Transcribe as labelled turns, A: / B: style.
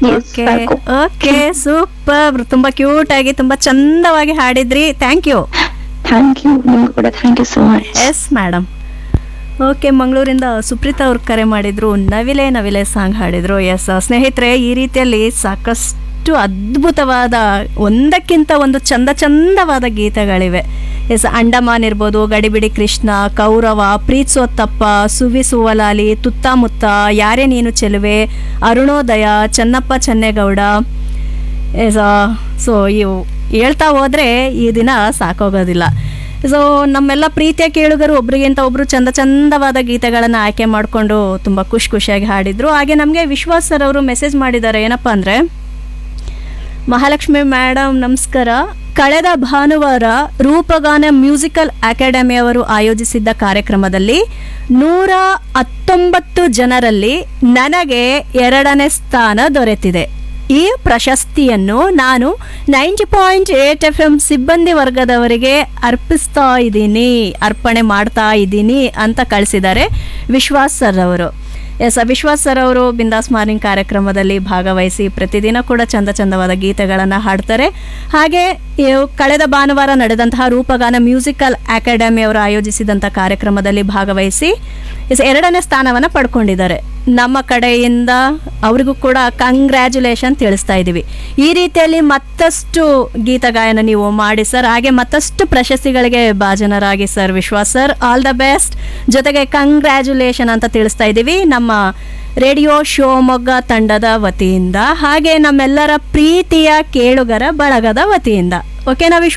A: Yes,
B: okay
A: ಸಾಕು.
B: Okay super ತುಂಬಾ cute ಆಗಿ ತುಂಬಾ ಚಂದವಾಗಿ ಹಾಡಿದ್ರಿ ಥ್ಯಾಂಕ್ ಯು
A: ಥ್ಯಾಂಕ್ ಯು ನಿಮ್ಗೂ ಕೂಡ thank you so much
B: yes madam okay ಮಂಗಳೂರಿಂದ ಸುಪ್ರೀತಾ ಅವ್ರು ಕರೆ ಮಾಡಿದ್ರು ನವಿಲೆ ನವಿಲೆ ಸಾಂಗ್ ಹಾಡಿದ್ರು ಎಸ್ ಸ್ನೇಹಿತರೆ ಈ ರೀತಿಯಲ್ಲಿ ಸಾಕಷ್ಟು ಅದ್ಭುತವಾದ ಒಂದಕ್ಕಿಂತ ಒಂದು ಚಂದ ಚಂದವಾದ ಗೀತೆಗಳಿವೆ ಎಸ್ ಅಂಡಮಾನ್ ಇರ್ಬೋದು ಗಡಿಬಿಡಿ ಕೃಷ್ಣ ಕೌರವ ಪ್ರೀತ್ಸೋತ್ತಪ್ಪ ಸುವಿ ಸುವಲಾಲಿ ತುತ್ತಮುತ್ತ ಯಾರೇ ನೀನು ಚೆಲುವೆ ಅರುಣೋದಯ ಚೆನ್ನಪ್ಪ ಚೆನ್ನೇಗೌಡ ಸೊ ಇವು ಹೇಳ್ತಾ ಹೋದರೆ ಈ ದಿನ ಸಾಕೋಗೋದಿಲ್ಲ ಸೊ ನಮ್ಮೆಲ್ಲ ಪ್ರೀತಿಯ ಕೇಳುಗರು ಒಬ್ರಿಗಿಂತ ಒಬ್ರು ಚಂದ ಚಂದವಾದ ಗೀತೆಗಳನ್ನು ಆಯ್ಕೆ ಮಾಡಿಕೊಂಡು ತುಂಬ ಖುಷಿ ಖುಷಿಯಾಗಿ ಹಾಡಿದ್ರು ಹಾಗೆ ನಮಗೆ ವಿಶ್ವಾಸ್ ಸರ್ ಅವರು ಮೆಸೇಜ್ ಮಾಡಿದ್ದಾರೆ ಏನಪ್ಪ ಅಂದರೆ ಮಹಾಲಕ್ಷ್ಮಿ ಮೇಡಮ್ ನಮಸ್ಕಾರ ಕಳೆದ ಭಾನುವಾರ ರೂಪಗಾನ ಮ್ಯೂಸಿಕಲ್ ಅಕಾಡೆಮಿಯವರು ಆಯೋಜಿಸಿದ್ದ ಕಾರ್ಯಕ್ರಮದಲ್ಲಿ ನೂರ ಹತ್ತೊಂಬತ್ತು ಜನರಲ್ಲಿ ನನಗೆ ಎರಡನೇ ಸ್ಥಾನ ದೊರೆತಿದೆ ಈ ಪ್ರಶಸ್ತಿಯನ್ನು ನಾನು ninety point eight F M ಸಿಬ್ಬಂದಿ ವರ್ಗದವರಿಗೆ ಅರ್ಪಿಸ್ತಾ ಇದ್ದೀನಿ ಅರ್ಪಣೆ ಮಾಡ್ತಾ ಇದ್ದೀನಿ ಅಂತ ಕಳಿಸಿದ್ದಾರೆ ವಿಶ್ವಾಸ್ ಸರ್ ಅವರು ಎಸ್ ವಿಶ್ವಾಸ್ ಸರ್ ಅವರು ಬಿಂದಾಸ್ ಮಾರ್ನಿಂಗ್ ಕಾರ್ಯಕ್ರಮದಲ್ಲಿ ಭಾಗವಹಿಸಿ ಪ್ರತಿದಿನ ಕೂಡ ಚಂದ ಚಂದವಾದ ಗೀತೆಗಳನ್ನು ಹಾಡ್ತಾರೆ ಹಾಗೆ ಇವು ಕಳೆದ ಭಾನುವಾರ ನಡೆದಂತಹ ರೂಪಗಾನ ಮ್ಯೂಸಿಕಲ್ ಅಕಾಡೆಮಿ ಅವರು ಆಯೋಜಿಸಿದಂಥ ಕಾರ್ಯಕ್ರಮದಲ್ಲಿ ಭಾಗವಹಿಸಿ ಎಸ್ ಎರಡನೇ ಸ್ಥಾನವನ್ನು ಪಡ್ಕೊಂಡಿದ್ದಾರೆ ನಮ್ಮ ಕಡೆಯಿಂದ ಅವರಿಗೂ ಕೂಡ ಕಂಗ್ರ್ಯಾಚುಲೇಷನ್ ತಿಳಿಸ್ತಾ ಇದ್ದೀವಿ ಈ ರೀತಿಯಲ್ಲಿ ಮತ್ತಷ್ಟು ಗೀತ ಗಾಯನ ನೀವು ಮಾಡಿ ಸರ್ ಹಾಗೆ ಮತ್ತಷ್ಟು ಪ್ರಶಸ್ತಿಗಳಿಗೆ ಭಾಜನರಾಗಿ sir Vishwas sir all the best ಜೊತೆಗೆ ಕಂಗ್ರ್ಯಾಚುಲೇಷನ್ ಅಂತ ತಿಳಿಸ್ತಾ ಇದ್ದೀವಿ ನಮ್ಮ ರೇಡಿಯೋ ಶಿವಮೊಗ್ಗ ತಂಡದ ವತಿಯಿಂದ ಹಾಗೆ ನಮ್ಮೆಲ್ಲರ ಪ್ರೀತಿಯ ಕೇಳುಗರ ಬಳಗದ ವತಿಯಿಂದ ಓಕೆನಾ ವಿಶ್ವ